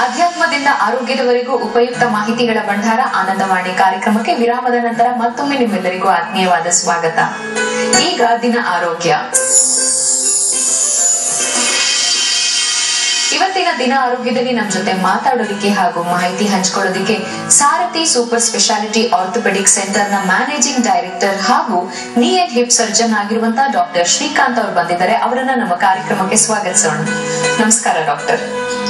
ಅಧ್ಯಾತ್ಮದಿಂದ ಆರೋಗ್ಯದವರೆಗೂ ಉಪಯುಕ್ತ ಮಾಹಿತಿಗಳ ಭಂಡಾರ ಆನಂದವಾಣಿ ಕಾರ್ಯಕ್ರಮಕ್ಕೆ ವಿರಾಮದ ನಂತರ ಮತ್ತೊಮ್ಮೆ ನಿಮ್ಮೆಲ್ಲರಿಗೂ ಆತ್ಮೀಯವಾದ ಸ್ವಾಗತ ಈಗ ದಿನ ಆರೋಗ್ಯ ಇವತ್ತಿನ ದಿನ ಆರೋಗ್ಯದಲ್ಲಿ ನಮ್ಮ ಜೊತೆ ಮಾತಾಡೋದಕ್ಕೆ ಹಾಗೂ ಮಾಹಿತಿ ಹಂಚಿಕೊಳ್ಳೋದಕ್ಕೆ Sarathi super speciality orthopaedic centre ನ ಮ್ಯಾನೇಜಿಂಗ್ ಡೈರೆಕ್ಟರ್ ಹಾಗೂ ನೀ ಅಂಡ್ ಹಿಪ್ ಸರ್ಜನ್ ಆಗಿರುವಂತಹ ಡಾಕ್ಟರ್ ಶ್ರೀಕಾಂತ್ ಅವರು ಬಂದಿದ್ದಾರೆ ಅವರನ್ನ ನಮ್ಮ ಕಾರ್ಯಕ್ರಮಕ್ಕೆ ಸ್ವಾಗತಿಸೋಣ ನಮಸ್ಕಾರ ಡಾಕ್ಟರ್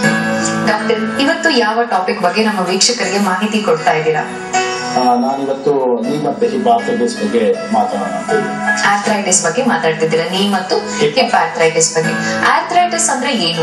ಡಾಕ್ಟರ್ ಇವತ್ತು ಯಾವ ಟಾಪಿಕ್ ಬಗ್ಗೆ ನಮ್ಮ ವೀಕ್ಷಕರಿಗೆ ಮಾಹಿತಿ ಕೊಡ್ತಾ ಇದ್ದೀರಾ ಆ, ನಾನಿವತ್ತು ನೀ ಮತ್ತೆ ಹಿಪ್ ಆರ್ಥೈಟಿಸ್ ಬಗ್ಗೆ ಮಾತಾಡೋಣ ಅಂತ ಇದ್ದೀನಿ. ಆರ್ಥ್ರೈಟಿಸ್ ಬಗ್ಗೆ ಮಾತಾಡ್ತಿದ್ದೀರಾ ನೀ ಮತ್ತು ಹಿಪ್ ಆರ್ಥ್ರೈಟಿಸ್ ಬಗ್ಗೆ ಆರ್ಥ್ರೈಟಿಸ್ ಅಂದ್ರೆ ಏನು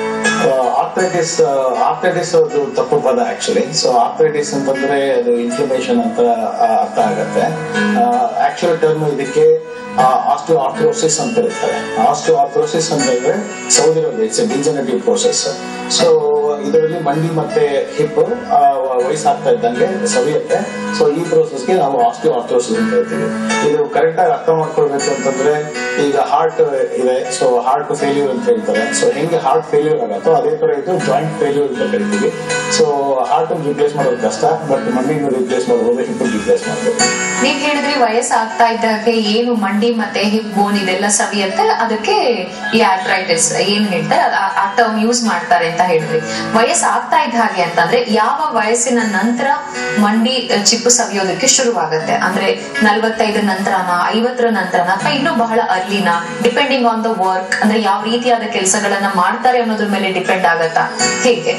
ಆರ್ಥೈಟಿಸ್ ಆರ್ಥೈಟಿಸ್ ಅದು ತಪ್ಪು ಪದ ಆಕ್ಚುಲಿ ಸೊ ಆರ್ಥೈಟಿಸ್ ಅಂತಂದ್ರೆ ಅದು ಇನ್ಫ್ಲಮೇಷನ್ ಅಂತ ಆ, ಅರ್ಥ ಆಗತ್ತೆ ಆಕ್ಚುಲ್ ಟರ್ಮ್ ಇದಕ್ಕೆ ಆಸ್ಟೋ ಆರ್ಥ್ರೋಸಿಸ್ ಅಂತ ಇರ್ತಾರೆ ಆಸ್ಟೋ ಆರ್ಥ್ರೋಸಿಸ್ ಅಂತಂದ್ರೆ ಸೌದಿರೋದು ಇಟ್ಸ್ ಡಿಜನರೇಟಿವ್ ಪ್ರೋಸೆಸ್ ಸೊ ಇದರಲ್ಲಿ ಮಂಡಿ ಮತ್ತೆ ಹಿಪ್ ವಯಸ್ಸಾಗ್ತಾ ಇದ್ದಂಗೆ ಸವಿಯುತ್ತೆ ಸೊ ಈ ಪ್ರೋಸೆಸ್ಗೆ ನಾವು ಆಸ್ಟೋ ಆರ್ಥ್ರೋಸಿಸ್ ಅಂತ ಹೇಳ್ತೀವಿ ಇದು ಕರೆಕ್ಟ್ ಆಗಿ ಅರ್ಥ ಮಾಡ್ಕೊಳ್ಬೇಕು ಅಂತಂದ್ರೆ ಈಗ ಹಾರ್ಟ್ ಇದೆ ಸೊ ಹಾರ್ಟ್ ಫೇಲ್ಯೂರ್ ಅಂತ ಹೇಳ್ತಾರೆ ಸೊ ಹೆಂಗೆ ಹಾರ್ಟ್ ಫೇಲ್ಯೂರ್ ಆಗತ್ತೋ ಅದೇ ತರ ಇದು ಜಾಯಿಂಟ್ ಫೇಲ್ಯೂರ್ ಅಂತ ಕರಿತೀವಿ ಸೊ ಹಾರ್ಟ್ ರಿಪ್ಲೇಸ್ ಮಾಡೋದು ಕಷ್ಟ ಬಟ್ ಮಂಡಿನ ರಿಪ್ಲೇಸ್ ಮಾಡ್ಬೋದು ಹಿಪ್ ರಿಪ್ಲೇಸ್ ಮಾಡ್ಬೋದು ನೀವ್ ಹೇಳಿದ್ರಿ ವಯಸ್ಸಾಗ್ತಾ ಇದ್ದಾಗೆ ಏನು ಮಂಡಿ ಮತ್ತೆ ಹಿಪ್ ಬೋನ್ ಇದೆಲ್ಲ ಸವಿಯತ್ತೆ ಅದಕ್ಕೆ ಈ ಆರ್ಥ್ರೈಟಿಸ್ ಏನ್ ಹೇಳ್ತಾರೆ ಅದ್- ಆ- ಆ ಟರ್ಮ್ ಯೂಸ್ ಮಾಡ್ತಾರೆ ಅಂತ ಹೇಳಿದ್ರಿ ವಯಸ್ಸಾಗ್ತಾ ಇದ್ದ ಹಾಗೆ ಅಂತಂದ್ರೆ ಯಾವ ವಯಸ್ಸಿನ ನಂತರ ಮಂಡಿ ಅಹ್, ಚಿಪ್ಪು ಸವಿಯೋದಕ್ಕೆ ಶುರುವಾಗತ್ತೆ ಅಂದ್ರೆ ನಲ್ವತ್ತೈದರ ನಂತರನ ಐವತ್ತರ ನಂತರನ ಅಥವಾ ಇನ್ನೂ ಬಹಳ ಅರ್ಲಿನ ಡಿಪೆಂಡಿಂಗ್ ಆನ್ ದ ವರ್ಕ್ ಅಂದ್ರೆ ಯಾವ ರೀತಿಯಾದ ಕೆಲಸಗಳನ್ನ ಮಾಡ್ತಾರೆ ಅನ್ನೋದ್ರ ಮೇಲೆ ಡಿಪೆಂಡ್ ಆಗತ್ತಾ ಹೇಗೆ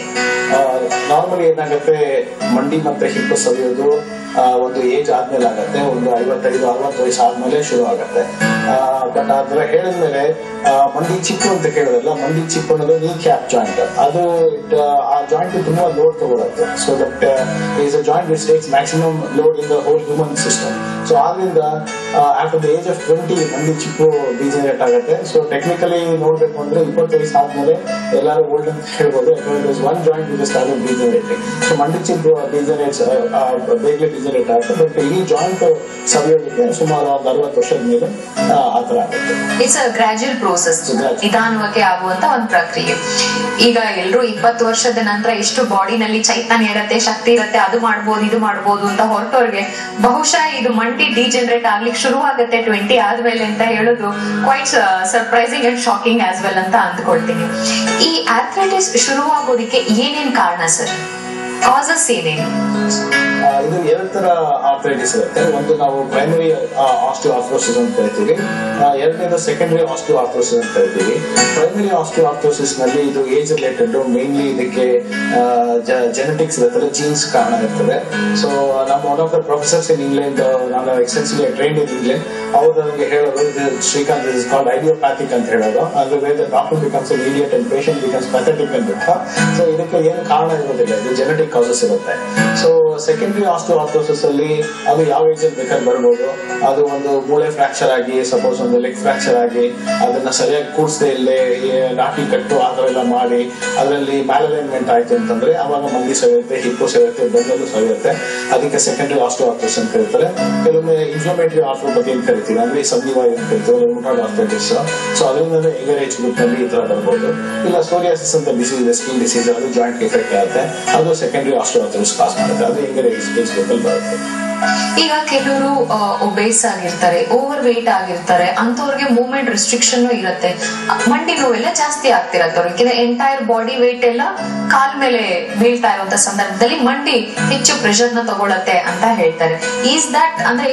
ನಾರ್ಮಲಿ ಏನಾಗುತ್ತೆ ಮಂಡಿ ಮತ್ತೆ ಹಿಪ್ ಸವಿಯೋದು ಆ, ಒಂದು ಏಜ್ ಆದ್ಮೇಲೆ ಆಗತ್ತೆ ಒಂದು ಐವತ್ತೈದು ಅರವತ್ತು ವಯಸ್ಸು ಆದ್ಮೇಲೆ ಶುರು ಆಗತ್ತೆ ಬಟ್ ಅದ್ರ ಹೇಳಿದ್ಮೇಲೆ ಆ, ಮಂಡಿ ಚಿಪ್ಪು ಅಂತ ಕೇಳೋದಲ್ಲ ಮಂಡಿ ಚಿಪ್ಪು ಅನ್ನೋದು ನೀ ಕ್ಯಾಪ್ ಜಾಯಿಂಟ್ ಅದು it, ಆ, ಆ ಜಾಯಿಂಟ್ ತುಂಬಾ ಲೋಡ್ ತಗೊಳುತ್ತೆ so that is a joint which takes maximum load in the whole human system so ಆದ್ರಿಂದ after the age of twenty ಮಂಡಿ ಚಿಪ್ಪು ಡಿಜನರೇಟ್ ಆಗುತ್ತೆ ಸೊ ಟೆಕ್ನಿಕಲಿ ನೋಡ್ಬೇಕು ಅಂದ್ರೆ ಇಪ್ಪತ್ತು ವಯಸ್ಸು ಆದ್ಮೇಲೆ ಎಲ್ಲರೂ ಓಲ್ಡ್ ಅಂತ ಹೇಳ್ಬೋದು ಯಾಕಂದ್ರೆ one joint with start degenerating so ಮಂಡಿ ಚಿಪ್ಪು ಡಿಜನರೇಟ್ಸ್ ಬೇಗನೆ ಡಿಜನರೇಟ್ ಆಗುತ್ತೆ ಬಟ್ ಇಡೀ ಜಾಯಿಂಟ್ ಸವಿಯೋದಕ್ಕೆ ಸುಮಾರು ಒಂದು ಅರವತ್ತು ವರ್ಷದ ಮೇಲೆ ಆ, ಆ ಥರ ಆಗುತ್ತೆ it's a gradual process Gradual. ನಿಧಾನವಾಗಿ ಆಗುವಂತ ಒಂದು ಪ್ರಕ್ರಿಯೆ ಈಗ ಎಲ್ರು ಇಪ್ಪತ್ತು ವರ್ಷದ ನಂತರ ಎಷ್ಟು ಬಾಡಿನಲ್ಲಿ ಚೈತನ್ಯ ಇರತ್ತೆ ಶಕ್ತಿ ಇರತ್ತೆ ಅದು ಮಾಡ್ಬೋದು ಇದು ಮಾಡ್ಬೋದು ಅಂತ ಹೊರಟವ್ರಿಗೆ ಬಹುಶಃ ಇದು ಮಂಡಿ ಡಿಜನರೇಟ್ ಆಗ್ಲಿಕ್ಕೆ ಶುರು ಆಗತ್ತೆ ಟ್ವೆಂಟಿ ಆದ್ಮೇಲೆ ಅಂತ ಹೇಳೋದು quite surprising and shocking as well ಅಂತ ಅಂದ್ಕೊಳ್ತೀನಿ ಈ ಆರ್ಥ್ರೈಟಿಸ್ ಶುರುವಾಗೋದಕ್ಕೆ ಏನೇನ್ ಕಾರಣ ಸರ್ ಕಾಸಸ್ ಏನೇನು ಆ, ಇದು ಎರಡು ತರ ಆರ್ಥರೈಟಿಸ್ ಇರುತ್ತೆ ಒಂದು ನಾವು ಪ್ರೈಮರಿ ಆಸ್ಟಿಯೋ ಆರ್ಥ್ರೋಸಿಸ್ ಅಂತ ಕರಿತೀವಿ ಆ, ಎರಡನೇದು ಸೆಕೆಂಡರಿ ಆಸ್ಟಿಯೋ ಆರ್ಥ್ರೋಸಿಸ್ ಅಂತ ಕರಿತೀವಿ ಪ್ರೈಮರಿ ಆಸ್ಟಿಯೋ ಆರ್ಥ್ರೋಸಿಸ್ ನಲ್ಲಿ ಇದು ಏಜ್ ರಿಲೇಟೆಡ್ ಮೇನ್ಲಿ ಇದಕ್ಕೆ ಜೆನೆಟಿಕ್ಸ್ ಇರುತ್ತದೆ ಜೀನ್ಸ್ ಕಾರಣ ಇರ್ತದೆ ಸೊ ನಮ್ಮ one of the professors in England ನಾನು ಎಕ್ಸ್ಟೆನ್ಸಿವ್ಲಿ ಟ್ರೈನ್ ಇನ್ ಇಂಗ್ಲೆಂಡ್ ಅವ್ರು ನನಗೆ ಹೇಳೋದು ಇದು ಶ್ರೀಕಾಂತ್ ಇಸ್ ಕಾಲ್ಡ್ ಐಡಿಯೋಪ್ಯಾಥಿಕ್ ಅಂತ ಹೇಳೋದು ಅಂದ್ರೆ where the doctor becomes idiot and patient becomes pathetic ಅಂದ್ಬಿಟ್ಟು ಸೊ ಇದಕ್ಕೆ ಏನು ಕಾರಣ ಇರೋದಿಲ್ಲ ಇದು ಜೆನೆಟಿಕ್ ಕಾಸಸ್ ಇರುತ್ತೆ ಸೊ ಸೆಕೆಂಡರಿ ಆಸ್ಟಿಯೋಆರ್ಥೋಸಿಸ್ ಅಲ್ಲಿ ಅದು ಯಾವ ಏಜ್ ಅಲ್ಲಿ ಬೇಕಾದ್ರೆ ಬರ್ಬೋದು ಅದು ಒಂದು ಮೂಳೆ ಫ್ರಾಕ್ಚರ್ ಆಗಿ ಸಪೋಸ್ ಒಂದು ಲೆಗ್ ಫ್ರಾಕ್ಚರ್ ಆಗಿ ಅದನ್ನ ಸರಿಯಾಗಿ ಕೂಡಿಸದೆ ಇಲ್ಲೇ ಈ ನಾಟಿ ಕಟ್ಟು ಆ ಥರ ಎಲ್ಲ ಮಾಡಿ ಅದರಲ್ಲಿ ಮ್ಯಾಲಲೈನ್ಮೆಂಟ್ ಆಯ್ತು ಅಂತಂದ್ರೆ ಅವಾಗ ಮಂಡಿ ಸವಿಯುತ್ತೆ ಹಿಪ್ಪು ಸವಿಯುತ್ತೆ ಬೆನ್ನಲ್ಲೂ ಸವಿಯುತ್ತೆ ಅದಕ್ಕೆ ಸೆಕೆಂಡರಿ ಆಸ್ಟಿಯೋಆರ್ಥೋಸಿಸ್ ಅಂತ ಕರೀತಾರೆ ಕೆಲವೊಮ್ಮೆ ಇನ್ಫ್ಲಮೇಟರಿ ಆರ್ಥ್ರೋಪತಿ ಅಂತ ಕರಿತೀವಿ ಅಂದ್ರೆ ಸಂಧಿವಾಯು ಅಂತ ಕರಿತೀವಿ ರುಮಟಾಯ್ಡ್ ಆರ್ಥೈಟಿಸ್ ಸೊ ಅದರಿಂದಲೇ ಎಗರ್ ಏಜ್ ಗ್ರೂಪ್ ನಲ್ಲಿ ಈ ತರ ಬರ್ಬೋದು ಇಲ್ಲ ಸೋರಿಯಾಸಿಸ್ ಅಂತ ಡಿಸೀಸ್ ಇದೆ ಸ್ಕಿನ್ ಡಿಸೀಸ್ ಅದು ಜಾಯಿಂಟ್ ಎಫೆಕ್ಟ್ ಆಗುತ್ತೆ ಅದು ಸೆಕೆಂಡರಿ ಆಸ್ಟಿಯೋಆರ್ಥೈಟಿಸ್ ಕಾಸ್ ಮಾಡುತ್ತೆ ಅದು ಎಗರ್ ಏಜ್ ಏಜ್ ಗ್ರೂಪ್ ಅಲ್ಲಿ ಬರುತ್ತೆ ಈಗ ಕೆಲವರು ಒಬೇಸ್ ಆಗಿರ್ತಾರೆ ಓವರ್ ವೇಟ್ ಆಗಿರ್ತಾರೆ ಅಂತವ್ರಿಗೆ ಮೂವ್ಮೆಂಟ್ ರಿಸ್ಟ್ರಿಕ್ಷನ್ ಇರುತ್ತೆ ಮಂಡಿ ನೋವೆಲ್ಲ ಜಾಸ್ತಿ ಆಗ್ತಿರತ್ತೆ ಅವ್ರಿಗೆ ಎಂಟೈರ್ ಬಾಡಿ ವೇಟ್ ಎಲ್ಲ ಕಾಲ್ ಮೇಲೆ ಬೀಳ್ತಾ ಇರುವಂತ ಸಂದರ್ಭದಲ್ಲಿ ಮಂಡಿ ಹೆಚ್ಚು ಪ್ರೆಷರ್ ನ ತಗೊಳತ್ತೆ ಅಂತ ಹೇಳ್ತಾರೆ ಈಸ್ ದಟ್ ಅಂದ್ರೆ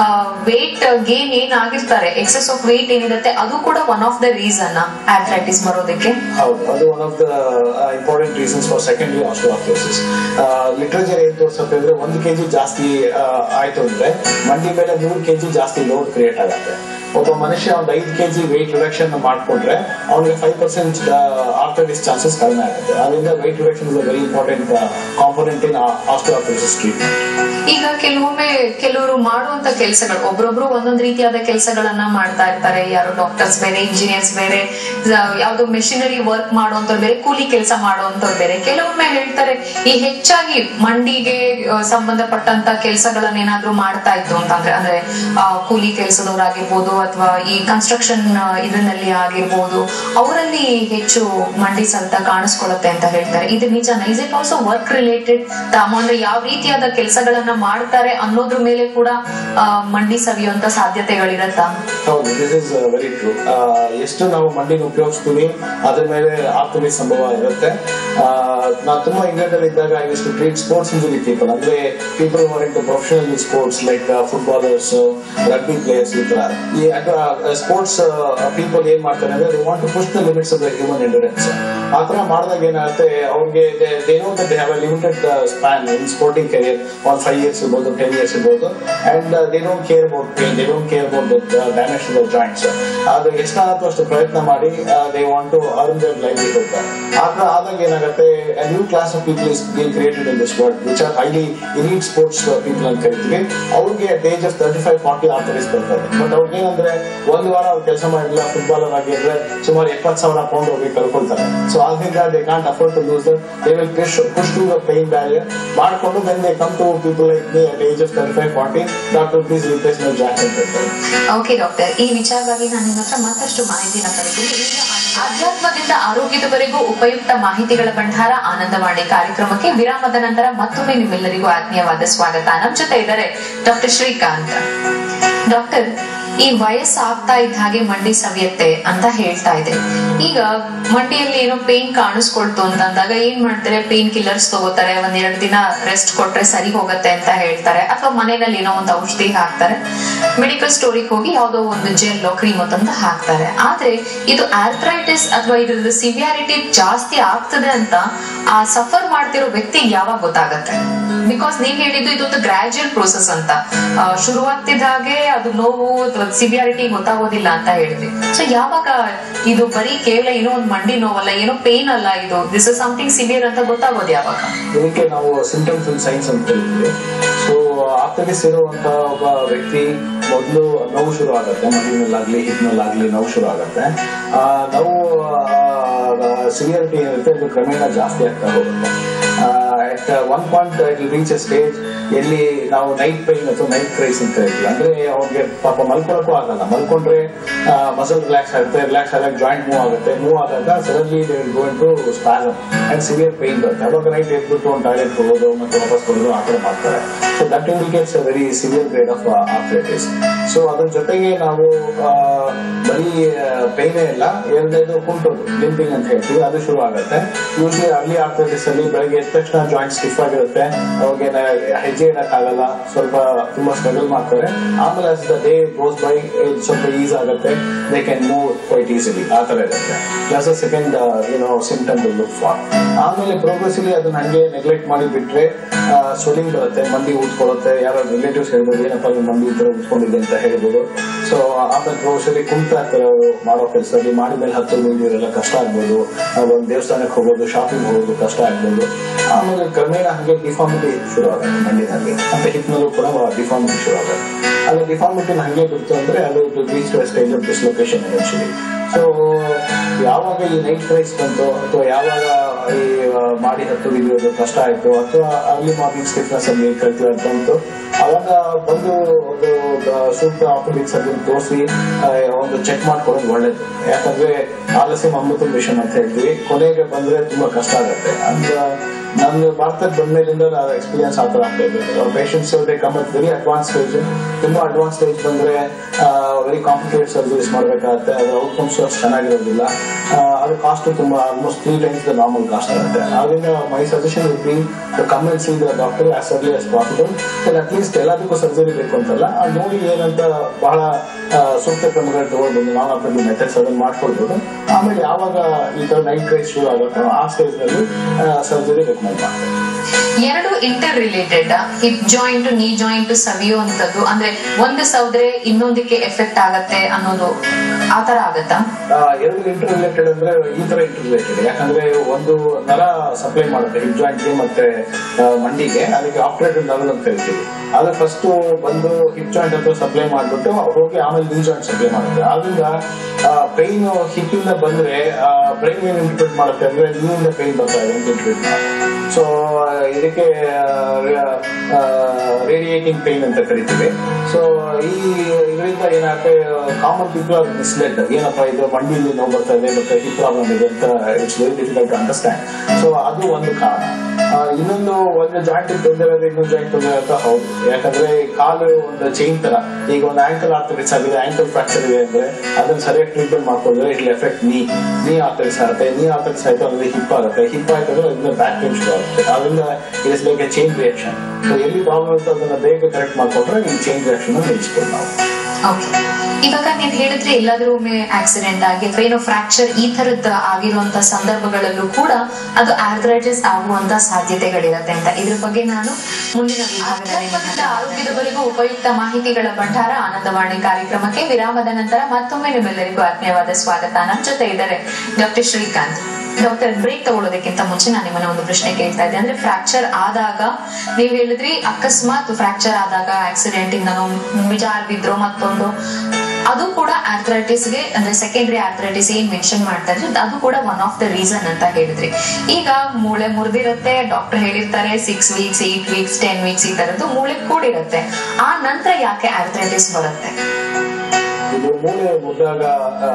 ವೇಟ್ ಗೇನ್ ಏನ್ ಆಗಿರ್ತಾರೆ ಎಕ್ಸೆಸ್ ಆಫ್ ವೇಟ್ ಏನಿರುತ್ತೆ ಅದು ಕೂಡ one of the reason arthritis ಬರೋದಕ್ಕೆ ಹೌದು ಅದು one of the important reasons for secondary osteoarthritis literature ಏನ್ ತೋರಿಸುತ್ತೆ ಅಂದ್ರೆ ಒಂದು ಕೆಜಿ ಜಾಸ್ತಿ ಆ, ಆಯ್ತು ಅಂದ್ರೆ ಮಂಡಿ ಮೇಲೆ ನೂರು ಕೆಜಿ ಜಾಸ್ತಿ ಲೋಡ್ ಕ್ರಿಯೇಟ್ ಆಗುತ್ತೆ ಒಬ್ಬ ಮನುಷ್ಯ ಒಂದು ಐದು ಕೆಜಿ ವೆಯ್ಟ್ ರಿಡಕ್ಷನ್ ಮಾಡ್ಕೊಂಡ್ರೆ ಅವನಿಗೆ ಫೈವ್ ಪರ್ಸೆಂಟ್ ಆರ್ಥೈಟಿಸ್ ಚಾನ್ಸಸ್ ಕಡಿಮೆ ಆಗುತ್ತೆ ಅದರಿಂದ weight reduction is a very important component in osteoarthritis treatment ಈಗ ಕೆಲವೊಮ್ಮೆ ಕೆಲವರು ಮಾಡುವಂತ ಕೆಲಸಗಳು ಒಬ್ರೊಬ್ರು ಒಂದೊಂದು ರೀತಿಯಾದ ಕೆಲಸಗಳನ್ನ ಮಾಡ್ತಾ ಇರ್ತಾರೆ ಯಾರು ಡಾಕ್ಟರ್ಸ್ ಬೇರೆ ಇಂಜಿನಿಯರ್ಸ್ ಬೇರೆ ಸ- ಯಾವ್ದೋ ಮೆಷಿನರಿ ವರ್ಕ್ ಮಾಡುವಂತವ್ರು ಬೇರೆ ಕೂಲಿ ಕೆಲಸ ಮಾಡುವಂತವ್ರು ಬೇರೆ ಕೆಲವೊಮ್ಮೆ ಹೇಳ್ತಾರೆ ಈ ಹೆಚ್ಚಾಗಿ ಮಂಡಿಗೆ ಆ, ಸಂಬಂಧಪಟ್ಟಂತ ಕೆಲಸಗಳನ್ನ ಏನಾದ್ರೂ ಮಾಡ್ತಾ ಇತ್ತು ಅಂತಂದ್ರೆ ಅಂದ್ರೆ ಆ, ಕೂಲಿ ಕೆಲಸದವರಾಗಿರ್ಬೋದು ಅಥವಾ ಈ ಕನ್ಸ್ಟ್ರಕ್ಷನ್ ಇದರಲ್ಲಿ ಆಗಿರ್ಬೋದು ಅವರಲ್ಲಿ ಹೆಚ್ಚು ಮಂಡಿ ಸಲ್ತ ಕಾಣಿಸ್ಕೊಳ್ಳುತ್ತೆ ಅಂತ ಹೇಳ್ತಾರೆ ಇದು ನಿಜ is it also work related ಅಂದ್ರೆ ಯಾವ ರೀತಿಯಾದ ಕೆಲಸಗಳನ್ನ ಮಾಡ್ತಾರೆ ಅನ್ನೋದ್ರ ಮೇಲೆ ಕೂಡ ಆ, ಮಂಡಿ ಸವಿಯುವಂತ ಸಾಧ್ಯತೆಗಳಿರತ್ತಾ ಹೌದು ದಿಸ್ ಇಸ್ ವೆರಿ ಟ್ರೂ ಎಷ್ಟು ನಾವು ಮಂಡಿನ ಉಪಯೋಗಿಸ್ತೀವಿ ಅದ್ರ ಮೇಲೆ ಆಗ್ತದೆ ಸಂಭವ ಇರುತ್ತೆ ನಾ ತುಂಬಾ ಇಂಗ್ಲೆಂಡ್ ಅಲ್ಲಿ ಇದ್ದಾಗ I to treat sports injury people ಅಂದ್ರೆ people were into professional sports like footballers rugby players ಈ ತರ ಈ ಸ್ಪೋರ್ಟ್ಸ್ ಪೀಪಲ್ ಏನ್ ಮಾಡ್ತಾರೆ ಅಂದ್ರೆ they want to push the limits of the human endurance ಆ ತರ ಮಾಡಿದಾಗ ಏನಾಗುತ್ತೆ ಅವ್ರಿಗೆ they know that they have a limited span in sporting career one five years ಇರ್ಬೋದು ಟೆನ್ ಇಯರ್ಸ್ ಇರ್ಬೋದು and they don't care about pain they don't care about damage to the joints ಅದು ಎಷ್ಟಾಗುತ್ತೋ ಅಷ್ಟು ಪ್ರಯತ್ನ ಮಾಡಿ they want to earn their livelihood ಆತರ ಆದಾಗ ಏನಾಗುತ್ತೆ new class of people is been created in this world which are highly elite sports people ಅಂತ ಕರಿತೀವಿ ಅವ್ರಿಗೆ at age of thirty five forty arthritis ಬರ್ತಾರೆ ಬಟ್ ಅವ್ರಿಗೆ ಏನಂದ್ರೆ ಒಂದು ವಾರ ಅವ್ರು ಕೆಲಸ ಮಾಡಿಲ್ಲ ಫುಟ್ಬಾಲರ್ ಆಗಿದ್ರೆ ಸುಮಾರು ಎಪ್ಪತ್ತು ಸಾವಿರ ಪೌಂಡ್ ಅವ್ರಿಗೆ ಕಳ್ಕೊಳ್ತಾರೆ ಸೊ ಆದ್ರಿಂದ they can't afford to lose they will push push to the pain barrier ಮಾಡ್ಕೊಂಡು then they come to people like me at age of thirty five forty doctor please replace my joint ಅಂತ ಹೇಳ್ತಾರೆ okay doctor ಈ ವಿಚಾರವಾಗಿ ನಾನು ನಿಮ್ಮ ಹತ್ರ ಮತ್ತಷ್ಟು ಮಾಹಿತಿನ ಪಡೆದಿದ್ದೀನಿ ಈಗ ಆಧ್ಯಾತ್ಮದಿಂದ ಆರೋಗ್ಯದವರೆಗೂ ಉಪಯುಕ್ತ ಮಾಹಿತಿಗಳ ಭಂಡಾರ ಆನಂದವಾಣಿ ಕಾರ್ಯಕ್ರಮಕ್ಕೆ ವಿರಾಮದ ನಂತರ ಮತ್ತೊಮ್ಮೆ ನಿಮ್ಮೆಲ್ಲರಿಗೂ ಆತ್ಮೀಯವಾದ ಸ್ವಾಗತ ನಮ್ಮ ಜೊತೆ ಇದ್ದಾರೆ ಡಾಕ್ಟರ್ ಶ್ರೀಕಾಂತ್ ಡಾಕ್ಟರ್ ಈ ವಯಸ್ಸಾಗ್ತಾ ಇದ್ದ ಹಾಗೆ ಮಂಡಿ ಸವಿಯತ್ತೆ ಅಂತ ಹೇಳ್ತಾ ಇದೆ ಈಗ ಮಂಡಿಯಲ್ಲಿ ಏನೋ ಪೇನ್ ಕಾಣಿಸ್ಕೊಳ್ತು ಅಂತ ಅಂದಾಗ ಏನ್ ಮಾಡ್ತಾರೆ ಪೇನ್ ಕಿಲ್ಲರ್ಸ್ ತಗೋತಾರೆ ಒಂದ್ ಎರಡು ದಿನ ರೆಸ್ಟ್ ಕೊಟ್ರೆ ಸರಿ ಹೋಗತ್ತೆ ಅಂತ ಹೇಳ್ತಾರೆ ಅಥವಾ ಮನೆಯಲ್ಲಿ ಏನೋ ಒಂದು ಔಷಧಿ ಹಾಕ್ತಾರೆ ಮೆಡಿಕಲ್ ಸ್ಟೋರಿಗೆ ಹೋಗಿ ಯಾವ್ದೋ ಒಂದು ಜೆಲ್ ಕ್ರೀಮ್ ಅಂತ ಹಾಕ್ತಾರೆ ಆದ್ರೆ ಇದು ಆರ್ಥ್ರೈಟಿಸ್ ಅಥವಾ ಇದ್ರದ್ದು ಸಿವಿಯಾರಿಟಿ ಜಾಸ್ತಿ ಆಗ್ತದೆ ಅಂತ ಆ ಸಫರ್ ಮಾಡ್ತಿರೋ ವ್ಯಕ್ತಿಗೆ ಯಾವಾಗ ಗೊತ್ತಾಗತ್ತೆ ಬಿಕಾಸ್ ನೀವ್ ಹೇಳಿದ್ದು ಇದೊಂದು ಗ್ರಾಜುಯಲ್ ಪ್ರೋಸೆಸ್ ಅಂತ ಆ, ಶುರುವಾಗ್ತಿದ್ದ ಹಾಗೆ ಅದು ನೋವು ಅಥವಾ ಸಿವಿಯಾರಿಟಿ ಗೊತ್ತಾಗೋದಿಲ್ಲ ಅಂತ ಹೇಳಿದ್ವಿ ಸೊ ಯಾವಾಗ ಇದು ಬರೀ ಕೇವಲ ಏನೋ ಒಂದು ಮಂಡಿ ನೋವಲ್ಲ ಏನೋ ಪೇನ್ ಅಲ್ಲ ಇದು ದಿಸ್ ಇಸ್ ಸಮಥಿಂಗ್ ಸಿವಿಯರ್ ಅಂತ ಗೊತ್ತಾಗೋದು ಯಾವಾಗ ಇದಕ್ಕೆ ನಾವು ಸಿಂಟಮ್ಸ್ ಅಂಡ್ ಸೈನ್ಸ್ ಅಂತ ಕರಿತೀವಿ ಸೊ ಆರ್ಥರಿಸ್ ಇರುವಂತ ಒಬ್ಬ ವ್ಯಕ್ತಿ ಮೊದಲು ನೋವು ಶುರು ಆಗುತ್ತೆ ಮಣ್ಣಿನಲ್ಲಾಗ್ಲಿ ಹಿಟ್ನಲ್ಲಾಗ್ಲಿ ನೋವು ಶುರು ಆಗುತ್ತೆ ಆ ನೋವು ಸಿವಿಯರಿಟಿ ಏನಿರುತ್ತೆ ಅದು ಕ್ರಮೇಣ ಜಾಸ್ತಿ ಆಗ್ತಾ ಹೋಗುತ್ತೆ at one point it reach a stage ಎಲ್ಲಿ ನಾವು ನೈಟ್ ಪೈನ್ ಅಥವಾ ನೈಟ್ ಕ್ರೈಸ್ ಅಂತ ಕರಿತೀವಿ ಅಂದ್ರೆ ಅವ್ರಿಗೆ ಪಾಪ ಮಲ್ಕೊಳಕ್ಕೂ ಆಗಲ್ಲ ಮಲ್ಕೊಂಡ್ರೆ ಮಸಲ್ ರಿಲ್ಯಾಕ್ಸ್ ಆಗುತ್ತೆ ರಿಲ್ಯಾಕ್ಸ್ ಆದಾಗ ಜಾಯಿಂಟ್ ಮೂವ್ ಆಗುತ್ತೆ ಮೂವ್ ಆದಾಗ suddenly they will go to spasm and severe pain ಬರುತ್ತೆ ಅವಾಗ ನೈಟ್ ಎದ್ಬಿಟ್ಟು ಒಂದು ಟಾಯ್ಲೆಟ್ ಹೋಗೋದು ಮತ್ತೆ ವಾಪಸ್ ಬರೋದು ಆ ಥರ ಮಾಡ್ತಾರೆ so that indicates a very severe grade of arthritis so ಅದ್ರ ಜೊತೆಗೆ ನಾವು ಆ, ಬರೀ ಪೈನೇ ಇಲ್ಲ ಎರಡನೇದು ಕುಂಟೋದು ಲಿಂಪಿಂಗ್ ಅಂತ ಹೇಳ್ತೀವಿ ಅದು ಶುರು ಆಗುತ್ತೆ ಯೂಶಲಿ ಅರ್ಲಿ ಆರ್ಥ್ರೈಟಿಸ್ ಅಲ್ಲಿ ಬೆಳಗ್ಗೆ ಎದ್ದ ತಕ್ಷಣ ಜಾಯಿಂಟ್ ಸ್ಟಿಫ್ ಆಗಿರುತ್ತೆ ಅವಾಗ ಹೆಜ್ಜೆ ಇಡಕ್ಕಾಗಲ್ಲ ಸ್ವಲ್ಪ ತುಂಬಾ ಸ್ಟ್ರಗಲ್ ಮಾಡ್ತಾರೆ ಆಮೇಲೆ as the day goes by ಇದು ಸ್ವಲ್ಪ ಈಸ್ ಆಗುತ್ತೆ they can move quite easily ಆ ತರ ಇರುತ್ತೆ ಪ್ಲಸ್ ಸೆಕೆಂಡ್ ಏನೋ ಸಿಂಟಮ್ ಲುಕ್ ಫಾರ್ ಆಮೇಲೆ ಪ್ರೋಗ್ರೆಸಿವ್ಲಿ ಅದನ್ನ ಹಂಗೆ ನೆಗ್ಲೆಕ್ಟ್ ಮಾಡಿ ಬಿಟ್ರೆ ಸ್ವೆಲ್ಲಿಂಗ್ ಬರುತ್ತೆ ಮಂಡಿ ಊದ್ಕೊಳ್ಳುತ್ತೆ ಯಾರೋ ರಿಲೇಟಿವ್ಸ್ ಹೇಳ್ಬೋದು ಏನಪ್ಪ ನಿಮ್ ಮಂಡಿ ಈ ತರ ಉತ್ಕೊಂಡಿದೆ ಅಂತ ಹೇಳ್ಬೋದು ಸೊ ಆಮೇಲೆ ಪ್ರೋಗ್ರೆಸಿವ್ಲಿ ಕುಂತಾ ಇರ್ತಾರೆ ಅವರು ಮಾಡೋ ಕೆಲಸದಲ್ಲಿ ಮಾಡಿ ಮೇಲೆ ಹತ್ತು ಮುಂದಿರೆಲ್ಲ ಕಷ್ಟ ಆಗ್ಬೋದು ಒಂದು ದೇವಸ್ಥಾನಕ್ಕೆ ಹೋಗೋದು ಶಾಪಿಂಗ್ ಹೋಗೋದು ಕಷ್ಟ ಆಗ್ಬೋದು ಆಮೇಲೆ ಕ್ರಮೇಣ ಹಾಗೆ ಡಿಫಾರ್ಮಿಟಿ ಶುರು ಆಗುತ್ತೆ ಮಂಡಿನಲ್ಲಿ ಮತ್ತೆ ಹಿಪ್ನಲ್ಲೂ ಕೂಡ ಡಿಫಾರ್ಮಿಟಿ ಶುರು ಆಗುತ್ತೆ ಅಲ್ಲಿ ಡಿಫಾರ್ಮಿಟಿ ಹಂಗೆ ಬಿಡ್ತು ಅಂದ್ರೆ ಅದು reach to stage of dislocation eventually so ಯಾವಾಗ ಈ ನೈಟ್ ಕ್ರೈಸ್ ಬಂತು ಅಥವಾ ಯಾವಾಗ ಈ ಆ, ಮಾಡಿ ಹತ್ತು ಹಿಡಿಯೋದು ಕಷ್ಟ ಆಯ್ತು ಅಥವಾ ಅರ್ಲಿ ಮಾರ್ನಿಂಗ್ ಸ್ಟಿಫ್ನೆಸ್ ಅಲ್ಲಿ ಕಲ್ತೀವಿ ಅಂತ ಬಂತು ಅವಾಗ ಬಂದು ಒಂದು ದ- ಸೂಕ್ತ ಆರ್ಥೋಡಿಕ್ ಸರ್ಜನ್ ತೋರಿಸಿ ಒಂದು ಚೆಕ್ ಮಾಡ್ಕೊಳ್ಳೋದು ಒಳ್ಳೇದು ಯಾಕಂದ್ರೆ ಆಲಸ್ಯ ಅಮೃತ ಮಿಷನ್ ಅಂತ ಹೇಳ್ತೀವಿ ಕೊನೆಗೆ ಬಂದ್ರೆ ತುಂಬಾ ಕಷ್ಟ ಆಗುತ್ತೆ ಅಂಡ್ ನಾನು ಭಾರತಕ್ಕೆ ಬಂದ್ಮೇಲಿಂದ ನಾವು ಎಕ್ಸ್ಪೀರಿಯನ್ಸ್ ಆ ಥರ ಆಗ್ತಾ ಇದೆ patients they come at very advance stage ತುಂಬಾ ಅಡ್ವಾನ್ಸ್ ಸ್ಟೇಜ್ ಬಂದ್ರೆ ವೆರಿ ಕಾಂಪ್ಲಿಕೇಟೆಡ್ ಸರ್ಜರೀಸ್ ಮಾಡಬೇಕಾಗುತ್ತೆ ಅದ್ರ ಔಟ್ಕಮ್ಸ್ ಅಷ್ಟು ಚೆನ್ನಾಗಿರೋದಿಲ್ಲ ಆ, ಅದ್ರ ಕಾಸ್ಟ್ ತುಂಬಾ almost three times the normal cost ಆಗುತ್ತೆ ಆದ್ರಿಂದ my suggestion would be to come and see the doctor as early as possible then at least ಎಲ್ಲದಕ್ಕೂ ಸರ್ಜರಿ ಬೇಕು ಅಂತಲ್ಲ ಅದ್ ನೋಡಿ ಏನಂತ ಬಹಳ ಆ, ಸೂಕ್ತ ಕ್ರಮಗಳು ತಗೊಂಡು ನಾನ್ ಆಪರೇಟಿವ್ ಮೆಥಡ್ಸ್ ಅದನ್ನ ಮಾಡ್ಕೊಳ್ಬೋದು ಆಮೇಲೆ ಯಾವಾಗ ಈ ತರ ನೈಟ್ ಕ್ರೈಸ್ ಶುರು ಆಗುತ್ತೋ ಆ ಸ್ಟೇಜ್ ನಲ್ಲಿ ಸರ್ಜರಿ ರೆಕಮೆಂಡ್ ಮಾಡ್ತಾರೆ ಎರಡು interrelated hip joint knee joint ಸವಿಯುವಂತದ್ದು ಅಂದ್ರೆ ಒಂದು ಸೌದ್ರೆ ಇನ್ನೊಂದಕ್ಕೆ ಎಫೆಕ್ಟ್ ಆಗತ್ತೆ ಅನ್ನೋದು ಆತರ ಆಗತ್ತಾ ಆ, ಎರಡು ಇಂಟರ್ ರಿಲೇಟೆಡ್ ಅಂದ್ರೆ ಈ ತರ ಇಂಟರ್ ರಿಲೇಟೆಡ್ ಯಾಕಂದ್ರೆ ಒಂದು ನರ ಸಪ್ಲೈ ಮಾಡುತ್ತೆ ಹಿಪ್ ಜಾಯಿಂಟ್ಗೆ ಮತ್ತೆ ಆ, ಮಂಡಿಗೆ ಅದಕ್ಕೆ ಆಪರೇಟೆಡ್ ನರ್ವ್ ಅಂತ ಹೇಳ್ತೀವಿ ಅದು ಫಸ್ಟ್ ಬಂದು ಹಿಪ್ ಜಾಯಿಂಟ್ ಹತ್ರ ಸಪ್ಲೈ ಮಾಡ್ಬಿಟ್ಟು ಹೋಗಿ ಆಮೇಲೆ ನೀ ಜಾಯಿಂಟ್ ಸಪ್ಲೈ ಮಾಡುತ್ತೆ ಆದ್ರಿಂದ ಪೈನ್ ಹಿಪ್ ಇಂದ ಬಂದ್ರೆ ಬ್ರೈನ್ ಏನ್ ಇಂಟರ್ಪ್ರಿಟ್ ಮಾಡುತ್ತೆ ಅಂದ್ರೆ ನಿಮ್ಮಿಂದ ಪೈನ್ ಬರ್ತಾ ಇದೆ ಅಂತ ಇಂಟರ್ಪ್ರಿಟ್ ಸೊ ಇದಕ್ಕೆ ರೇಡಿಯೇಟಿಂಗ್ ಪೇನ್ ಅಂತ ಕರಿತೀವಿ ಸೊ ಈ ಇದರಿಂದ ಏನಾಗುತ್ತೆ ಕಾಮನ್ ಪೀಪಲ್ ಆರ್ ಮಿಸ್ಲೆಡ್ ಏನಪ್ಪ ಇದು ಮಂಡಿಲಿ ನೋವು ಬರ್ತಾ ಇದೆ ಮತ್ತೆ ಹಿಪ್ ಪ್ರಾಬ್ಲಮ್ ಇದೆ ಅಂತ it's very difficult to understand so ಅದು ಒಂದು ಕಾರಣ ಆ, ಇನ್ನೊಂದು ಒಂದು ಜಾಯಿಂಟ್ ತೊಂದರೆ ಆದ್ರೆ ಇನ್ನೊಂದು ಜಾಯಿಂಟ್ ತೊಂದರೆ ಅಂತ ಹೌದು ಯಾಕಂದ್ರೆ ಕಾಲು ಒಂದು ಚೈನ್ ತರ ಈಗ ಒಂದು ಆಂಕಲ್ ಆರ್ಥರಿಟ್ಸ್ ಆಗಿದೆ ಆಂಕಲ್ ಫ್ರಾಕ್ಚರ್ ಇದೆ ಅಂದ್ರೆ ಅದನ್ನ ಸರಿಯಾಗಿ ಟ್ರೀಟ್ಮೆಂಟ್ ಮಾಡ್ಕೊಂಡ್ರೆ ಇಟ್ ಎಫೆಕ್ಟ್ ನೀ ನೀ ಆರ್ಥರಿಟ್ಸ್ ಆಗುತ್ತೆ ನೀ ಆರ್ಥರಿಟ್ಸ್ ಆಯ್ತು ಅಂದ್ರೆ ಹಿಪ್ ಆಗುತ್ತೆ ಹಿಪ್ ಆಯ್ತು ಅಂದ್ರೆ ಅದನ್ನ ಬ್ಯಾಕ್ ಪೇನ್ ಶುರು ಆಗುತ್ತೆ ಅದರಿಂದ it's like a chain reaction so ಎಲ್ಲಿ ಪ್ರಾಬ್ಲಮ್ ಇರುತ್ತೆ ಅದನ್ನ ಬೇಗ ಕರೆಕ್ಟ್ ಮಾಡ್ಕೊಂಡ್ರೆ ಈ ಚೈನ್ ರಿಯಾಕ್ಷನ್ ನಿಲ್ಲಿಸ್ಬೋದು ನಾವು ಓಕೆ ಇವಾಗ ನೀವ್ ಹೇಳಿದ್ರೆ ಎಲ್ಲಾದ್ರೂ ಒಮ್ಮೆ ಆಕ್ಸಿಡೆಂಟ್ ಆಗಿ ಅಥವಾ ಏನೋ ಫ್ರಾಕ್ಚರ್ ಈ ತರದ್ ಆಗಿರುವಂತ ಸಂದರ್ಭಗಳಲ್ಲೂ ಕೂಡ ಅದು ಆರ್ಥರೈಟಿಸ್ ಆಗುವಂತ ಸಾಧ್ಯತೆಗಳಿರತ್ತೆ ಅಂತ ಇದ್ರ ಬಗ್ಗೆ ನಾನು ಮುಂದಿನ ವಿಭಾಗದಲ್ಲಿ ನಿಮ್ಮ ಆರೋಗ್ಯದವರೆಗೂ ಉಪಯುಕ್ತ ಮಾಹಿತಿಗಳ ಭಂಡಾರ ಆನಂದವಾಣಿ ಕಾರ್ಯಕ್ರಮಕ್ಕೆ ವಿರಾಮದ ನಂತರ ಮತ್ತೊಮ್ಮೆ ನಿಮ್ಮೆಲ್ಲರಿಗೂ ಆತ್ಮೀಯವಾದ ಸ್ವಾಗತ ನಮ್ಮ ಜೊತೆ ಇದ್ದಾರೆ ಡಾಕ್ಟರ್ ಶ್ರೀಕಾಂತ್ ಡಾಕ್ಟರ್ ಬ್ರೇಕ್ ತಗೊಳ್ಳೋದಕ್ಕಿಂತ ಮುಂಚೆ ನಾನು ನಿಮ್ಮನ್ನ ಒಂದು ಪ್ರಶ್ನೆ ಕೇಳ್ತಾ ಇದ್ದೆ ಅಂದ್ರೆ ಫ್ರಾಕ್ಚರ್ ಆದಾಗ ನೀವ್ ಹೇಳಿದ್ರಿ ಅಕಸ್ಮಾತ್ ಫ್ರಾಕ್ಚರ್ ಆದಾಗ ಆಕ್ಸಿಡೆಂಟ್ ಇಂದ ಬಿಜಾರ್ ಬಿದ್ರೋ ಮತ್ತೊಂದು ಅದು ಕೂಡ ಆರ್ಥರೈಟಿಸ್ ಗೆ ಅಂದ್ರೆ ಸೆಕೆಂಡರಿ ಆರ್ಥರೈಟಿಸ್ ಏನ್ ಮೆನ್ಷನ್ ಮಾಡ್ತಾ ಇದ್ರಿ ಅದು ಕೂಡ ಒನ್ ಆಫ್ ದ ರೀಸನ್ ಅಂತ ಹೇಳಿದ್ರಿ ಈಗ ಮೂಳೆ ಮುರಿದಿರುತ್ತೆ ಡಾಕ್ಟರ್ ಹೇಳಿರ್ತಾರೆ six weeks eight weeks ten weeks ಈ ತರದ್ದು ಮೂಳೆ ಕೂಡಿರುತ್ತೆ ಆ ನಂತರ ಯಾಕೆ ಆರ್ಥರೈಟಿಸ್ ಬರುತ್ತೆ ಇದು ಮೂಳೆ ಮುರಿದಾಗ ಆ,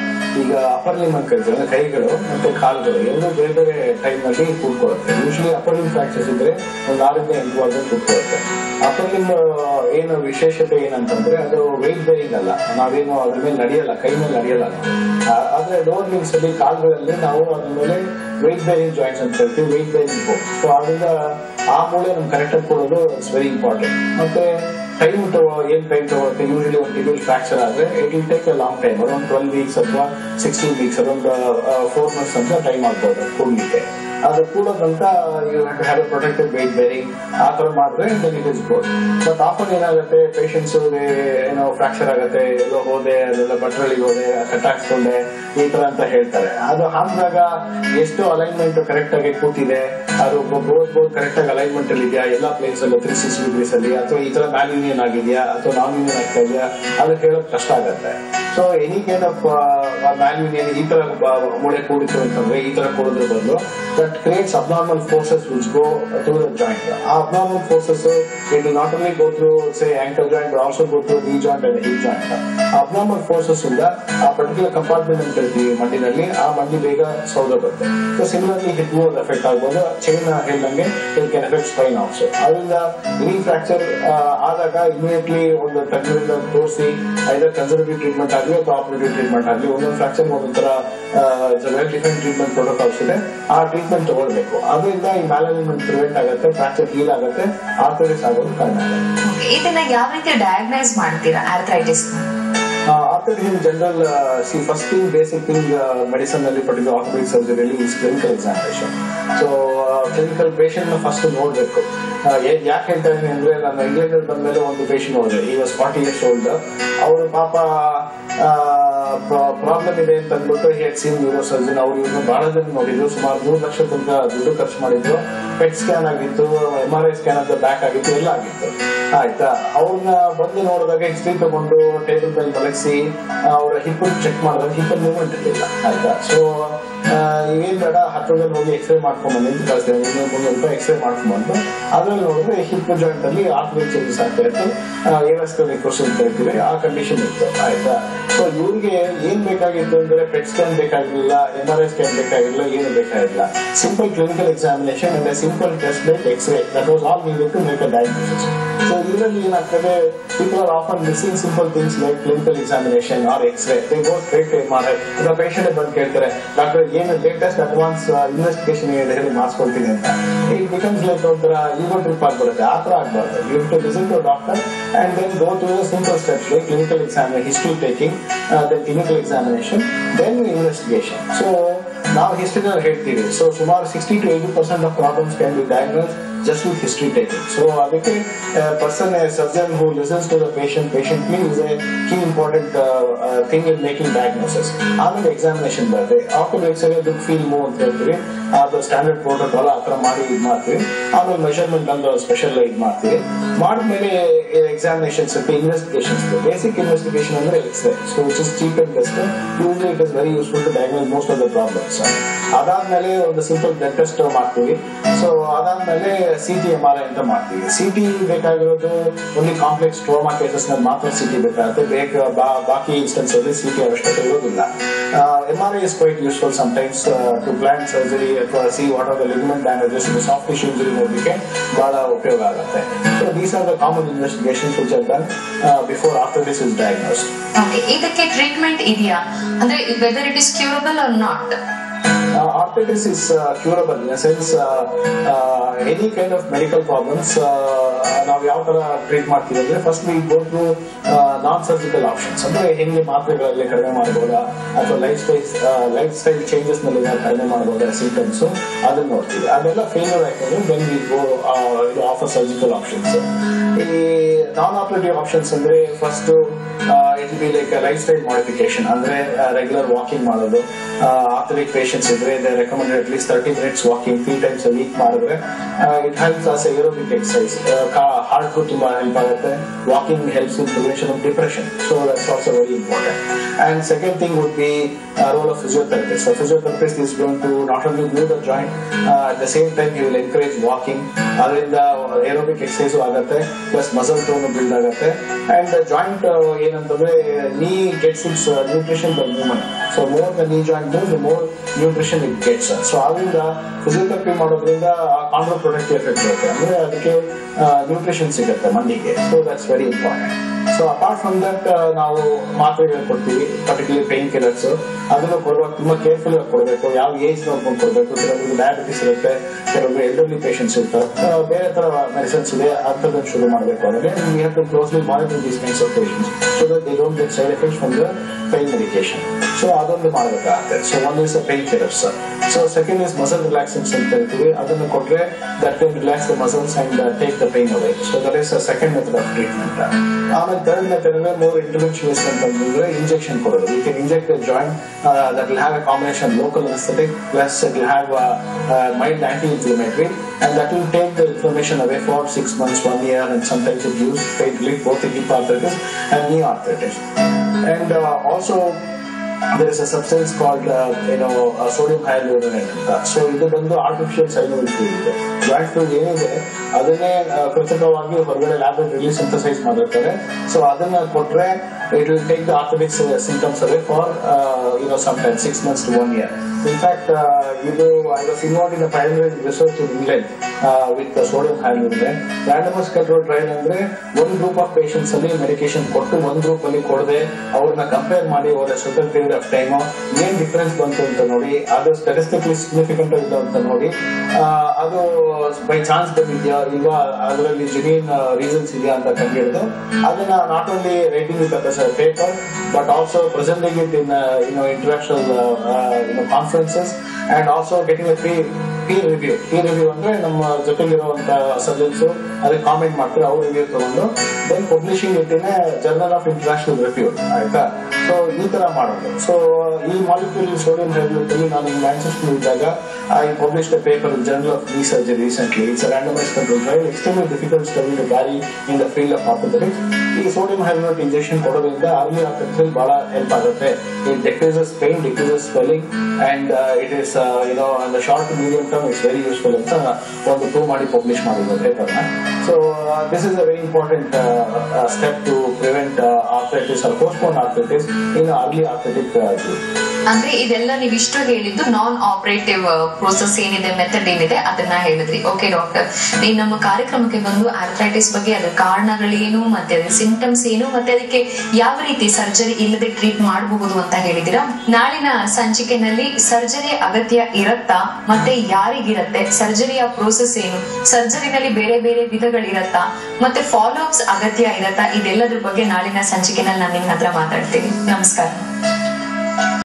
ಈಗ ಅಪರ್ ಲಿಮ್ ಅಂತ ಕರಿತೀವಿ ಅಂದ್ರೆ ಕೈಗಳು ಮತ್ತೆ ಕಾಲುಗಳು ಎರಡು ಬೇರೆ ಬೇರೆ ಟೈಮ್ ನಲ್ಲಿ ಕೂತ್ಕೊಳ್ಳುತ್ತೆ ಯೂಶಲಿ ಅಪರ್ ಲಿಮ್ ಫ್ರಾಕ್ಚರ್ಸ್ ಇದ್ರೆ ಒಂದು ಆರಿಂದ ಎಂಟು ವಾರ ಕೂತ್ಕೊಳ್ಳುತ್ತೆ ಅಪರ್ ಲಿಮ್ ಏನು ವಿಶೇಷತೆ ಏನಂತಂದ್ರೆ ಅದು ವೆಯ್ಟ್ ಬೇರಿಂಗ್ ಅಲ್ಲ ನಾವೇನು ಅದ್ರ ಮೇಲೆ ನಡೆಯಲ್ಲ ಕೈ ಮೇಲೆ ನಡೆಯಲ್ಲ ನಾವು. ಆ, ಆದ್ರೆ ಲೋವರ್ ಲಿಮ್ಸ್ ಅಲ್ಲಿ ಕಾಲುಗಳಲ್ಲಿ ನಾವು ಅದ್ರ ಮೇಲೆ ವೆಯ್ಟ್ ಬೇರಿಂಗ್ ಜಾಯಿಂಟ್ಸ್ ಅಂತ ಹೇಳ್ತೀವಿ ವೆಯ್ಟ್ ಬೇರಿಂಗ್ ಬೋನ್ ಸೊ ಅದರಿಂದ ಆ ಮೂಳೆ ನಮ್ಗೆ ಕರೆಕ್ಟ್ ಆಗಿ ಕೊಡೋದು ಇಟ್ಸ್ ವೆರಿ ಇಂಪಾರ್ಟೆಂಟ್ ಮತ್ತೆ ಟೈಮ್ ತಗೋ ಏನ್ ಟೈಮ್ ತಗೊಳುತ್ತೆ ಯೂಶಲಿ ಒಂದು ಟಿಬಿಲ್ ಫ್ರಾಕ್ಚರ್ ಆದ್ರೆ it will take a long time around twelve weeks ಅಥವಾ sixteen weeks around four months ಅಂತ ಟೈಮ್ ಆಗ್ಬೋದು ಕೂಡ್ಲಿಕ್ಕೆ ಅದು ಕೂಡ ತನಕ you have protected weight bearing ಆ ತರ ಮಾಡಿದ್ರೆ then it is good but often ಏನಾಗುತ್ತೆ ಪೇಷಂಟ್ಸ್ ಏನೋ ಫ್ರಾಕ್ಚರ್ ಆಗುತ್ತೆ ಎಲ್ಲೋ ಹೋದೆ ಅದೆಲ್ಲ ಬಟ್ರಳಿಗೆ ಹೋದೆ ಕಟ್ ಹಾಕ್ಸ್ಕೊಂಡೆ ಈ ತರ ಅಂತ ಹೇಳ್ತಾರೆ ಅದು ಹಾಕಿದಾಗ ಎಷ್ಟು ಅಲೈನ್ಮೆಂಟ್ ಕರೆಕ್ಟ್ ಆಗಿ ಕೂತಿದೆ ಅದು ಬೋತ್ ಬೋತ್ ಕರೆಕ್ಟ್ ಆಗಿ ಅಲೈನ್ಮೆಂಟ್ ಅಲ್ಲಿ ಇದೆಯಾ ಎಲ್ಲಾ ಪ್ಲೇಸ್ ಅಲ್ಲಿ ತ್ರೀ ಸಿಕ್ಸ್ ಡಿಗ್ರೀಸ್ ಅಲ್ಲಿ ಅಥವಾ ಈ ತರ ಮ್ಯಾಲ್ ಯೂನಿಯನ್ ಆಗಿದೆಯಾ ಅಥವಾ ನಾನ್ ಯೂನಿಯನ್ ಆಗ್ತಾ ಇದೆಯಾ ಅದು ಹೇಳೋದು ಕಷ್ಟ ಆಗತ್ತೆ so any kind of malunion ಈ ತರ ಬ- ಮೂಳೆ ಕೂಡಿತು ಅಂತಂದ್ರೆ ಈ ತರ ಕೂಡಿದ್ರ ಬದಲು that creates abnormal forces which go to the joint ಆ abnormal forces it not only go through say ankle joint also go through the joint and hip joint abnormal forces ಇಂದ ಆ ಪರ್ಟಿಕ್ಯುಲರ್ ಕಂಪಾರ್ಟ್ಮೆಂಟ್ ಅಂತ ಹೇಳ್ತೀವಿ ಮಂಡಿನಲ್ಲಿ ಆ ಮಂಡಿ ಬೇಗ ಸೌದೋಗುತ್ತೆ so similarly hip effect ಆಗ್ಬೋದು ಚೈನ್ ಹೇಳ್ದಂಗೆ it can effect spine also ಅದರಿಂದ ಇನಿ ಫ್ರಾಕ್ಚರ್ ಆದಾಗ ಇಮಿಡಿಯೇಟ್ಲಿ ಒಂದು ತಜ್ಞರಿಂದ ತೋರಿಸಿ ಐದರ್ ಕನ್ಸರ್ವೇಟಿವ್ ಟ್ರೀಟ್ಮೆಂಟ್ ಆಗಲಿ ಅಥವಾ ಆಪರೇಟಿವ್ ಟ್ರೀಟ್ಮೆಂಟ್ ಆಗಲಿ ಒಂದೊಂದು ಫ್ರಾಕ್ಚರ್ ಒಂದೊಂಥರ ವೆಲ್ ಡಿಫರೆಂಟ್ ಟ್ರೀಟ್ಮೆಂಟ್ ಪ್ರೋಟೋಕಾಲ್ಸ್ ಇದೆ ಆ ಟ್ರೀಟ್ಮೆಂಟ್ ತಗೊಳ್ಬೇಕು ಅದರಿಂದ ಈ ಮ್ಯಾಲೈನ್ಮೆಂಟ್ ಪ್ರಿವೆಂಟ್ ಆಗುತ್ತೆ ಫ್ರಾಕ್ಚರ್ ಹೀಲ್ ಆಗುತ್ತೆ ಆರ್ಥರೈಟಿಸ್ ಆಗೋದು ಕಾರಣ ಆಗುತ್ತೆ Okay, ಇದನ್ನ ಯಾವ ರೀತಿ ಡಯಾಗ್ನೈಸ್ ಮಾಡ್ತೀರಾ ಆರ್ಥರೈಟಿಸ್ ಆರ್ಥರ್ in general see first thing basic thing medicine ಅಲ್ಲಿ ಪರ್ಟಿಕ್ಯುಲರ್ ಆರ್ಥೋಪಿಕ್ ಸರ್ಜರಿಯಲ್ಲಿ is clinical examination so clinical patient ನ ಫಸ್ಟ್ ನೋಡ್ಬೇಕು ಯಾಕೆ ಹೇಳ್ತಾ ಇದೀನಿ ಅಂದ್ರೆ ನಾನು ಇಂಗ್ಲೆಂಡ್ ಅಲ್ಲಿ ಬಂದ್ಮೇಲೆ ಒಂದು ಪೇಷಂಟ್ ನೋಡಿದೆ ಈ ವಾಸ್ ಫಾರ್ಟಿ ಇಯರ್ಸ್ ಓಲ್ಡ್ ಅವರು ಪಾಪ ಪ್ರಾಬ್ಲಮ್ ಇದೆ ಅಂತ ಅಂದ್ಬಿಟ್ಟು ಹೆಡ್ ಸೀನ್ ನ್ಯೂರೋ ಸರ್ಜನ್ ಅವ್ರು ಇವ್ರನ್ನ ಬಹಳ ಜನ ನೋಡಿದ್ರು ಸುಮಾರು ಮೂರು ಲಕ್ಷ ತನಕ ದುಡ್ಡು ಖರ್ಚು ಮಾಡಿದ್ರು ಪೆಟ್ ಸ್ಕ್ಯಾನ್ ಆಗಿತ್ತು ಎಂ ಆರ್ ಐ ಸ್ಕ್ಯಾನ್ ಅಂತ ಬ್ಯಾಕ್ ಆಗಿತ್ತು ಎಲ್ಲ ಆಗಿತ್ತು ಆಯ್ತಾ ಅವ್ರನ್ನ ಬಂದು ನೋಡಿದಾಗ ಎಕ್ಸ್ರೇ ತಗೊಂಡು ಟೇಬಲ್ ಮೇಲೆ ಮಲಗಿಸಿ ಅವರ ಹಿಪ್ ಚೆಕ್ ಮಾಡಿದಾಗ ಹಿಪ್ ಮೂವ್ಮೆಂಟ್ ಇರಲಿಲ್ಲ ಆಯ್ತಾ ಸೊ ಏನ್ ಬೇಡ ಹತ್ರದಲ್ಲಿ ಹೋಗಿ ಎಕ್ಸ್ರೇ ಮಾಡ್ಕೊಂಡ್ ಬಂದು ಅಂತ ಕಳಿಸ್ತೇವೆ ಇನ್ನೂರು ಮುನ್ನೂರು ರೂಪಾಯಿ ಎಕ್ಸ್ರೇ ಮಾಡ್ಕೊಂಡ್ ಬಂದು ಅದ್ರಲ್ಲಿ ನೋಡಿದ್ರೆ ಹಿಪ್ ಜಾಯಿಂಟ್ ಅಲ್ಲಿ ಆರ್ಥೋಪಿಕ್ ಚೇಂಜಸ್ ಆಗ್ತಾ ಇತ್ತು ಏವಸ್ಕಲ್ ಕ್ವಶನ್ ಕರಿತೀವಿ ಆ ಕಂಡೀಷನ್ ಇತ್ತು ಆಯ್ತಾ ಸೊ ಇವ್ರಿಗೆ ಏನ್ ಬೇಕಾಗಿತ್ತು ಅಂದ್ರೆ ಪೆಟ್ ಸ್ಕ್ಯಾನ್ ಬೇಕಾಗಿರ್ಲಿಲ್ಲ ಎಂ ಆರ್ ಐ ಸ್ಕ್ಯಾನ್ ಬೇಕಾಗಿಲ್ಲ ಏನು ಬೇಕಾಗಿಲ್ಲ simple clinical examination and simple test like x ray that was all needed to make a diagnosis so ಇದರಲ್ಲಿ ಏನಾಗ್ತದೆ people are often missing simple things like clinical examination or x ray they go straight M R I ಈಗ patient ಬಂದು ಕೇಳ್ತಾರೆ doctor ಏನು latest advance investigation ಏನಿದೆ ಹೇಳಿ ಮಾಡಿಸ್ಕೊಳ್ತೀನಿ ಅಂತ it becomes like ಒಂಥರ ಈಗೋ ಟ್ರಿಪ್ ಆಗ್ಬಿಡುತ್ತೆ ಆ ತರ ಆಗ್ಬಾರ್ದು you to visit to doctor and then go to simple steps like clinical examination history taking then clinical examination then investigation so ನಾವು ಹಿಸ್ಟ್ರಿನಲ್ಲಿ ಹೇಳ್ತೀವಿ ಸೊ ಸುಮಾರು sixty to eighty percent of problems can be diagnose just with history taking. So ಅದಕ್ಕೆ person surgeon who listens to the patient patiently is a key important thing in making diagnosis ಆಮೇಲೆ examination ಬರುತ್ತೆ after x ray ದುಡ್ಡು feel move ಅಂತ ಹೇಳ್ತೀವಿ ಅದು standard protocol ಆ ಥರ ಮಾಡಿ ಇದು ಮಾಡ್ತೀವಿ ಆಮೇಲೆ ಮೆಷರ್ಮೆಂಟ್ ಒಂದು ಸ್ಪೆಷಲ್ ಇದು ಮಾಡ್ತೀವಿ ಮಾಡಿದ್ಮೇಲೆ ಎಕ್ಸಾಮಿನೇಷನ್ಸ್ ಇರುತ್ತೆ ಇನ್ವೆಸ್ಟಿಗೇಷನ್ಸ್ ಬೇಸಿಕ್ ಇನ್ವೆಸ್ಟಿಗೇಷನ್ ಅಂದ್ರೆ x ray so which is cheap and best usually it is very useful to diagnose most of the problems ಅದಾದ್ಮೇಲೆ ಒಂದು ಸಿಂಪಲ್ ಬ್ಲಡ್ ಟೆಸ್ಟ್ ಮಾಡ್ತೀವಿ ಸೊ ಅದಾದ್ಮೇಲೆ C T M R I ಅಂತ ಮಾಡ್ತೀವಿ C T ಬೇಕಾಗಿರೋದು only complex trauma cases ನಲ್ಲಿ ಮಾತ್ರ C T ಬೇಕಾಗುತ್ತೆ ಬೇಕ ಬಾ- ಬಾಕಿ ಇನ್ಸ್ಟೆನ್ಸ್ ಅಲ್ಲಿ ಸಿ ಟಿ ಅವಶ್ಯಕತೆ ಇರೋದಿಲ್ಲ M R I is quite useful sometimes to plan surgery ಅಥವಾ see what are the ligament damages soft tissue injury ನೋಡಲಿಕ್ಕೆ ಬಹಳ ಉಪಯೋಗ ಆಗುತ್ತೆ so these are the common investigations which are done before after this is diagnosed okay ಇದಕ್ಕೆ treatment ಇದೆಯಾ ಅಂದ್ರೆ whether it is curable or not Uh, arthritis is uh, curable in a sense uh, uh, any kind of medical problems uh, ನಾವು ಯಾವ ತರ treat ಮಾಡ್ತೀವಿ ಅಂದ್ರೆ first we go to non surgical options ಅಂದ್ರೆ ಹೆಂಗೆ ಮಾತ್ರೆಗಳಲ್ಲಿ ಕಡಿಮೆ ಮಾಡಬಹುದಾ ಅಥವಾ lifestyle lifestyle changes ನಲ್ಲಿ ನಾವು ಕಡಿಮೆ ಮಾಡಬಹುದಾ ಸಿಂಟಮ್ಸ್ ಅದನ್ನ ನೋಡ್ತೀವಿ ಅದೆಲ್ಲ ಫೇಲ್ಯೂರ್ ಆಯ್ತಂದ್ರೆ ದೆನ್ ವಿ ಗೋ ಇದು ಆಫರ್ ಸರ್ಜಿಕಲ್ ಆಪ್ಷನ್ಸ್ ಈ ನಾನ್ ಆಪರೇಟಿವ್ ಆಪ್ಷನ್ಸ್ ಅಂದ್ರೆ first it be like lifestyle modification ಅಂದ್ರೆ ರೆಗ್ಯುಲರ್ ವಾಕಿಂಗ್ ಮಾಡೋದು ಆರ್ಥರಿಕ್ ಪೇಷನ್ಸ್ ಇದ್ರೆ they recommended at least thirty minutes walking three times week ಮಾಡಿದ್ರೆ it helps as aerobic exercise heart ತುಂಬಾ help ಆಗುತ್ತೆ walking helps in prevention of depression so that's also very important and second thing would be role of physiotherapist so physiotherapist is going to not only move the joint at the same time you will encourage walking ಅದರಿಂದ aerobic exercise ಆಗುತ್ತೆ plus muscle tone build ಆಗುತ್ತೆ and joint ಏನಂತಂದ್ರೆ knee gets its nutrition by movement so more the knee joint move more nutrition it gets so ಆದ್ರಿಂದ physiotherapy ಮಾಡೋದ್ರಿಂದ counterproductive effect ಇರುತ್ತೆ ಅಂದ್ರೆ ಅದಕ್ಕೆ nutrition ಸಿಗುತ್ತೆ ಮಂಡಿಗೆ so that's very important so apart from that ನಾವು ಮಾತ್ರೆಗಳು ಕೊಡ್ತೀವಿ ಪರ್ಟಿಕ್ಯುಲರ್ ಪೇನ್ ಕಿಲ್ಲರ್ಸ್ ಅದನ್ನು ಕೊಡುವಾಗ ತುಂಬಾ ಕೇರ್ಫುಲ್ ಆಗಿ ಕೊಡಬೇಕು ಯಾವ ಏಜ್ ನೋಡ್ಕೊಂಡು ಕೊಡಬೇಕು ಕೆಲವೊಬ್ರು ಡಯಾಬಿಟಿಸ್ ಇರುತ್ತೆ ಕೆಲವೊಬ್ರು ಎಲ್ಡರ್ಲಿ ಪೇಷಂಟ್ಸ್ ಇರ್ತಾರೆ ಆ, ಬೇರೆ ತರ ಮೆಡಿಸಿನ್ಸ್ ಇದೆ ಅಂತದನ್ನು ಶುರು ಮಾಡಬೇಕು ಅಂದ್ರೆ we have to closely monitor these kinds of patients so that they don't get side effects from the pain medication so ಅದೊಂದು ಮಾಡಬೇಕಾಗುತ್ತೆ so one is pain killers so second is muscle relaxants ಅಂತ ಹೇಳ್ತೀವಿ ಅದನ್ನು ಕೊಟ್ರೆ that can relax the muscles and take the pain away so that is second method of treatment ಆಮೇಲೆ third method ಅಂದ್ರೆ more interventionist ಅಂತಂದ್ರೆ injection ಕೊಡೋದು we can inject the joint that will have a combination local anaesthetic plus it will have mild anti inflammatory and that will take the inflammation away for six months, one year, and sometimes it gives pain relief both in hip arthritis and knee arthritis. And uh, also there is a substance called uh, you know uh, sodium hyaluronate ಅಂತ so ಇದು ಬಂದು artificial synovial fluid ಇದೆ joint fluid ಏನಿದೆ ಅದನ್ನೇ ಆ, ಕೃತಕವಾಗಿ ಹೊರಗಡೆ lab release synthesise ಮಾಡಿರ್ತಾರೆ ಸೊ ಅದನ್ನ ಕೊಟ್ರೆ ಇಟ್ ವಿಲ್ ಟೇಕ್ ದ ಆರ್ಥೋಟಿಕ್ಸ್ symptoms away for you know some time six months to one year in fact ಇದು I was involve in primary research in England with sodium hyaluronate randomised control trial ಅಂದ್ರೆ ಒಂದು group of patients ಅಲ್ಲಿ medication ಕೊಟ್ಟು ಒಂದು group ಅಲ್ಲಿ ಕೊಡದೆ ಅವ್ರನ್ನ compare ಮಾಡಿ ಅವರ ಸರ್ಟನ್ ಪೀರಿಯಡ್ ಆಫ್ ಟೈಮ್ ಏನ್ ಡಿಫರೆನ್ಸ್ ಬಂತು ಅಂತ ನೋಡಿ ಅದು ಸ್ಟಾಟಿಸ್ಟಿಕ್ಲಿ ಸಿಗ್ನಿಫಿಕೆಂಟ್ ಇಲ್ಲ ಅಂತ ನೋಡಿ ಆ, ಅದು ಬೈ ಚಾನ್ಸ್ ಬಂದಿದ್ಯಾ ಇಲ್ವಾ ಅದರಲ್ಲಿ ಜೆನ್ಯೂನ್ ರೀಸನ್ಸ್ ಇದೆಯಾ ಅಂತ ಕಂಡಿಡಿದು ಅದನ್ನ not only writing with paper but also presenting it in you know international you know conferences and also getting a free peer review peer review ಅಂದ್ರೆ ನಮ್ಮ ಜೊತೆಗಿರುವಂತ ಸರ್ಜನ್ಸ್ ಅದಕ್ಕೆ ಕಾಮೆಂಟ್ ಮಾಡ್ತಾರೆ ಅವ್ರ ರಿವ್ಯೂ ತಗೊಂಡು then publishing it in journal of international review ಆಯ್ತಾ so ಈ ತರ ಮಾಡೋದು ಸೊ ಈ ಮಾಲಿಕ್ಯೂಲ್ ಸೋಡಿಯಂ ಹೈಡ್ರೋಟ್ ಅಲ್ಲಿ ನಾನು ಮ್ಯಾನ್ಚೆಸ್ಟರ್ ಇದ್ದಾಗ I publish paper journal of knee surgery recently it's randomise control trial extremely difficult study to carry in the field of orthopaedics ಈ sodium hydrate injection ಕೊಡೋದ್ರಿಂದ ಅರ್ಲಿ ಆರ್ಥೋಪೆಡಿಕ್ಸ್ ಬಹಳ ಹೆಲ್ಪ್ ಆಗುತ್ತೆ it decreases pain decreases swelling and it is you know the short medium term it's very useful ಅಂತ ಒಂದು prove ಮಾಡಿ publish ಮಾಡಿದ್ರು ಪೇಪರ್ನ so this is a very important step to prevent arthritis R postpone arthritis in early arthritic ಅಂದ್ರೆ ಇದೆಲ್ಲ ನೀವು ಇಷ್ಟು ಹೇಳಿದ್ದು ನಾನ್ ಆಪರೇಟಿವ್ ಪ್ರೋಸೆಸ್ ಏನಿದೆ ಮೆಥಡ್ ಏನಿದೆ ಅದನ್ನ ಹೇಳಿದ್ರಿ ಓಕೆ ಡಾಕ್ಟರ್ ನೀವು ನಮ್ಮ ಕಾರ್ಯಕ್ರಮಕ್ಕೆ ಬಂದು ಆರ್ಥ್ರೈಟಿಸ್ ಬಗ್ಗೆ ಅದರ ಕಾರಣಗಳೇನು ಮತ್ತೆ ಅದರ ಸಿಂಟಮ್ಸ್ ಏನು ಮತ್ತೆ ಅದಕ್ಕೆ ಯಾವ ರೀತಿ ಸರ್ಜರಿ ಇಲ್ಲದೆ ಟ್ರೀಟ್ ಮಾಡಬಹುದು ಅಂತ ಹೇಳಿದಿರಾ ನಾಳಿನ ಸಂಚಿಕೆನಲ್ಲಿ ಸರ್ಜರಿ ಅಗತ್ಯ ಇರತ್ತಾ ಮತ್ತೆ ಯಾರಿಗಿರತ್ತೆ ಸರ್ಜರಿಯ ಪ್ರೋಸೆಸ್ ಏನು ಸರ್ಜರಿನಲ್ಲಿ ಬೇರೆ ಬೇರೆ ವಿಧಗಳಿರತ್ತಾ ಮತ್ತೆ ಫಾಲೋ ಅಪ್ಸ್ ಅಗತ್ಯ ಇರತ್ತಾ ಇದೆಲ್ಲದ್ರ ಬಗ್ಗೆ ನಾಳಿನ ಸಂಚಿಕೆನಲ್ಲಿ ನಾನು ನಿಮ್ಮ ಹತ್ರ ಮಾತಾಡ್ತೀನಿ ನಮಸ್ಕಾರ